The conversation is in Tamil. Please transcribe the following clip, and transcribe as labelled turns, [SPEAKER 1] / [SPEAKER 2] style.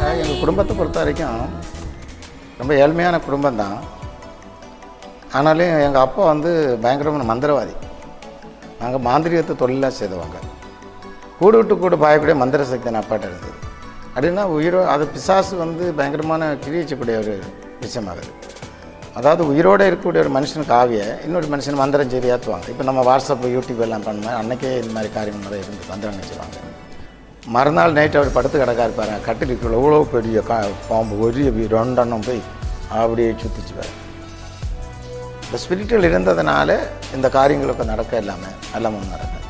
[SPEAKER 1] எங்கள் குடும்பத்தை பொறுத்த வரைக்கும் ரொம்ப ஏழ்மையான குடும்பம் தான் ஆனாலும் எங்கள் அப்பா வந்து பயங்கரமான மந்திரவாதி நாங்கள் மாந்திரிகத்தை தொழிலாக செய்தவங்க கூடு விட்டு கூடு பாயக்கூடிய மந்திர சக்தி என் அப்பாட்ட இருந்தது அப்படின்னா உயிரோ அது பிசாசு வந்து பயங்கரமான கிழிச்சக்கூடிய ஒரு விஷயமாகுது அதாவது உயிரோடு இருக்கக்கூடிய ஒரு மனுஷனுக்கு ஆவிய இன்னொரு மனுஷன் மந்திரம் செய்து ஏற்றுவாங்க இப்போ நம்ம வாட்ஸ்அப் யூடியூப் எல்லாம் பண்ணுவோம் அன்னைக்கே இந்த மாதிரி காரியங்கள் நிறைய இருந்து மந்திரம் செய்வாங்க மறுநாள் நைட் அவர் படுத்து கிடக்கா இருப்பாரு கட்டிலுக்குள்ள எவ்வளோ பெரிய கா பாம்பு ஒரு ரெண்டெண்ணம் போய் அப்படியே சுற்றிச்சுவார் இந்த ஸ்பிரிச்சுவல் இருந்ததுனால இந்த காரியங்களுக்கு நடக்க இல்லாமல் எல்லாம் நடக்கும்